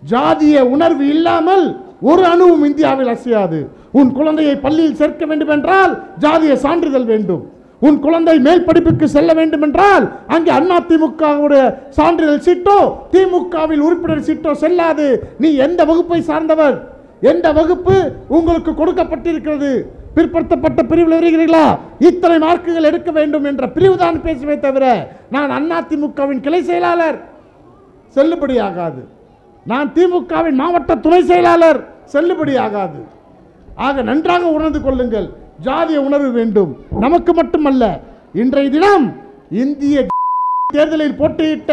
ஜாதிய உணர்வு இல்லாமல் ஒரு அணுவும் இந்தியாவில் அசையாது உன் குழந்தையை பள்ளியில் சேர்க்க வேண்டும் என்றால் ஜாதிய சான்றிதழ் வேண்டும் உன் குழந்தை மேல் படிப்புக்கு செல்ல வேண்டும் என்றால் அங்கே அண்ணா திமுகவுடைய சான்றிதழ் சீட்டோ திமுகவில் உறுப்பினர் சீட்டோ செல்லாது நீ எந்த வகுப்பை சார்ந்தவர் எந்த வகுப்பு உங்களுக்கு கொடுக்கப்பட்டிருக்கிறது பிற்படுத்தப்பட்ட பிரிவில் வருகிறீர்களா இத்தனை மார்க்குகள் எடுக்க வேண்டும் என்ற பிரிவுதான் பேசுவே தவிர நான் அண்ணா திமுகவின் கிளை செயலாளர் செல்லுபடியாகாது நான் திமுகவின் மாவட்ட துணை செயலாளர் செல்லுபடியாகாது ஆக நன்றாக உணர்ந்து கொள்ளுங்கள் ஜாதிய உணர்வு வேண்டும் நமக்கு மட்டுமல்ல இன்றைய தினம் இந்திய தேர்தலில் போட்டியிட்ட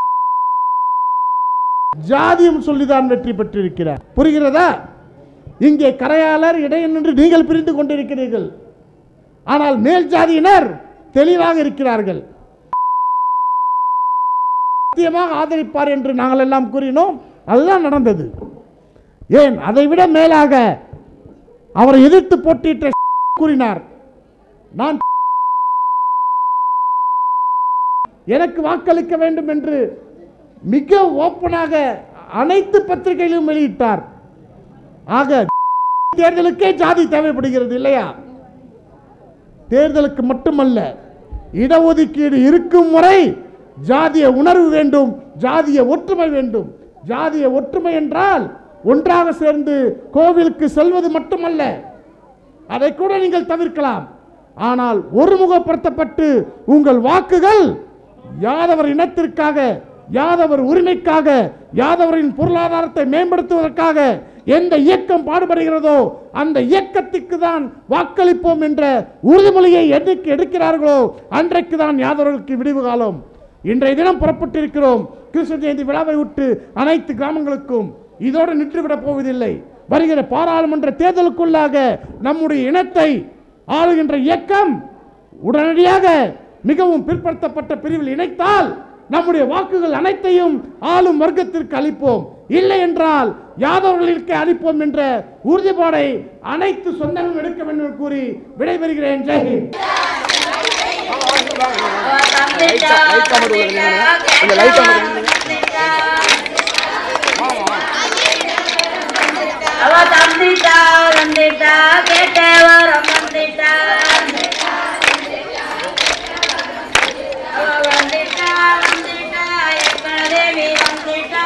ஜாதியம் சொல்லிதான் வெற்றி பெற்றிருக்கிறார் புரிகிறதா இங்கே கரையாளர் இடையன் என்று நீங்கள் பிரிந்து கொண்டிருக்கிறீர்கள் ஆனால் மேல் ஜாதியினர் தெளிவாக இருக்கிறார்கள் சத்தியமாக ஆதரிப்பார் என்று நாங்கள் எல்லாம் கூறினோம் அதுதான் நடந்தது ஏன் அதை விட மேலாக அவரை எதிர்த்து போட்டியிட்ட கூறினார் நான் எனக்கு வாக்களிக்க வேண்டும் என்று மிக ஓப்பனாக அனைத்து பத்திரிகைகளிலும் வெளியிட்டார் ஆக தேர்தலுக்கே ஜாதி தேவைப்படுகிறது இல்லையா தேர்தலுக்கு மட்டுமல்ல இடஒதுக்கீடு இருக்கும் வரை ஜாதிய உணர்வு வேண்டும் ஜாதிய ஒற்றுமை வேண்டும் ஜாதிய ஒற்றுமை என்றால் ஒன்றாக சேர்ந்து கோவிலுக்கு செல்வது மட்டுமல்ல அதை கூட நீங்கள் தவிர்க்கலாம் ஆனால் ஒருமுகப்படுத்தப்பட்டு உங்கள் வாக்குகள் யாதவர் இனத்திற்காக யாதவர் உரிமைக்காக யாதவரின் பொருளாதாரத்தை மேம்படுத்துவதற்காக எந்த இயக்கம் பாடுபடுகிறதோ அந்த இயக்கத்துக்கு தான் வாக்களிப்போம் என்ற உறுதிமொழியை என்னைக்கு எடுக்கிறார்களோ அன்றைக்கு தான் யாதவர்களுக்கு விடிவு காலம் இன்றைய தினம் புறப்பட்டிருக்கிறோம் கிருஷ்ண ஜெயந்தி விழாவை விட்டு அனைத்து கிராமங்களுக்கும் இதோடு நின்றுவிடப் போவதில்லை வருகிற பாராளுமன்ற தேர்தலுக்குள்ளாக நம்முடைய இனத்தை ஆளுகின்ற இயக்கம் உடனடியாக மிகவும் பிற்படுத்தப்பட்ட பிரிவில் இணைத்தால் நம்முடைய வாக்குகள் அனைத்தையும் ஆளும் வர்க்கத்திற்கு அளிப்போம் இல்லை என்றால் யாதவர்களுக்கு அளிப்போம் என்ற உறுதிப்பாடை அனைத்து சொந்தங்களும் எடுக்க வேண்டும் என்று கூறி விடைபெறுகிறேன் ஜெயஹிந்த் கொஞ்சம் லைட்டா மட்டும் அவ தந்திட்டா தந்திட்டா கேட்ட வரம் தந்திட்டா அவ வந்திட்டா வந்திட்டா எப்ப தேவி வந்திட்டா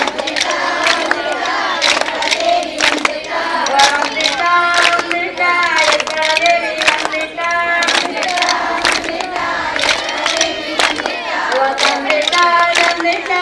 அவ வந்திட்டா வந்திட்டா எப்ப தேவி வந்திட்டா அவ தந்திட்டா தந்திட்டா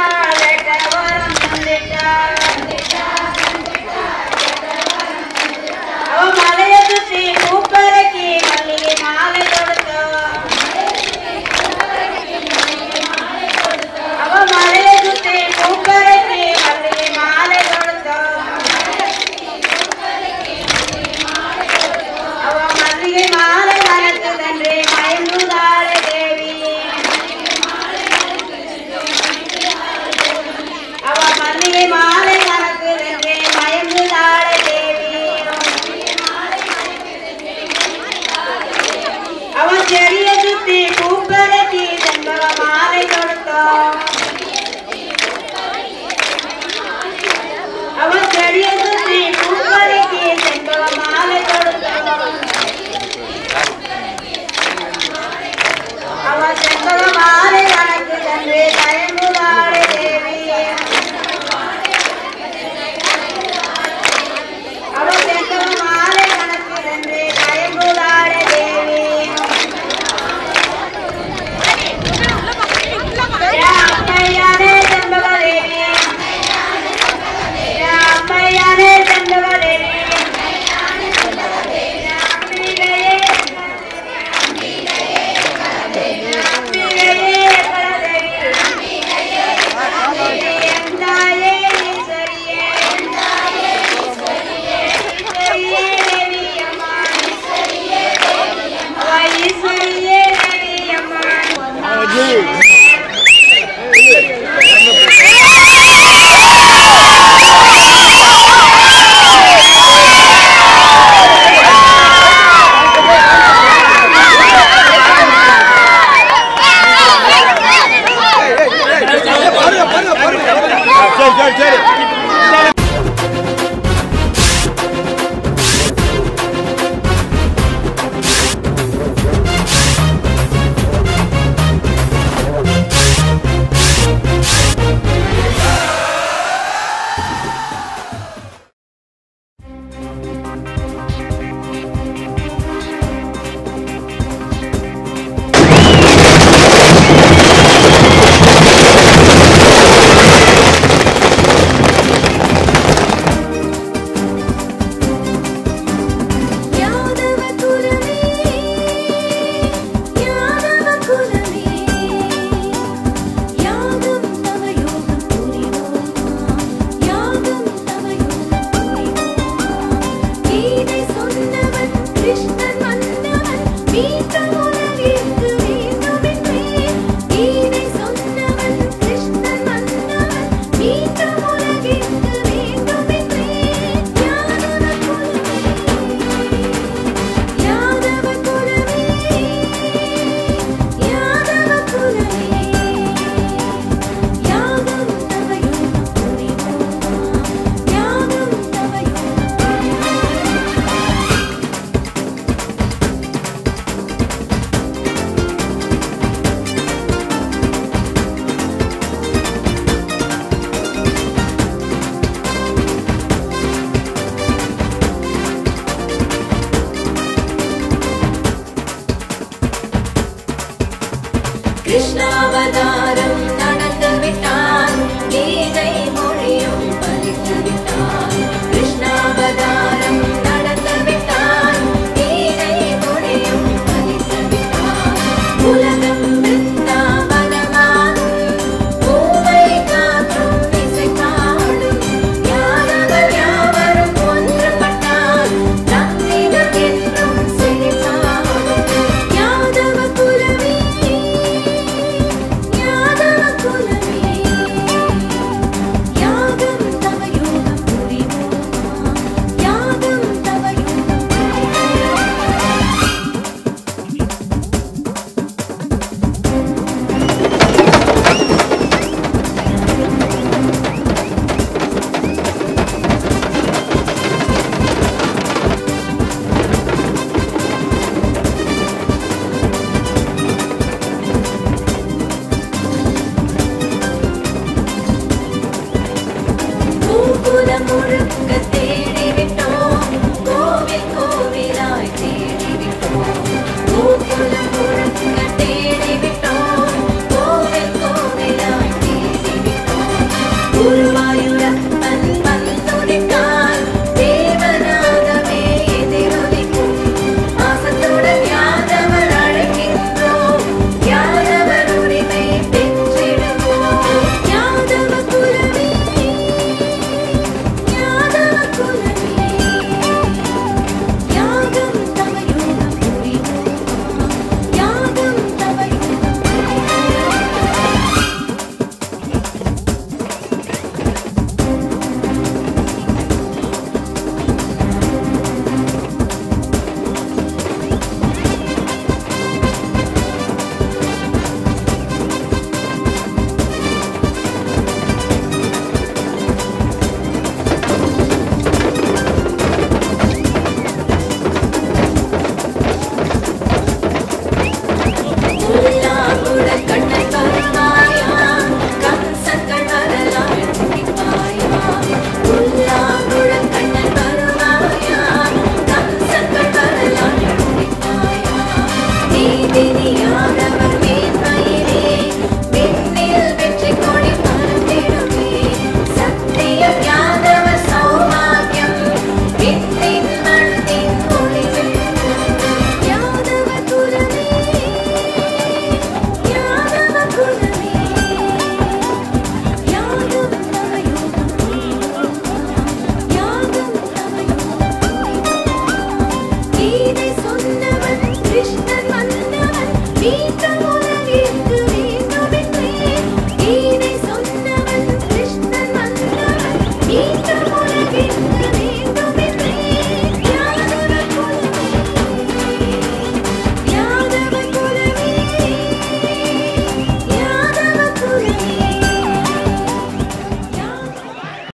कृष्णावतारम्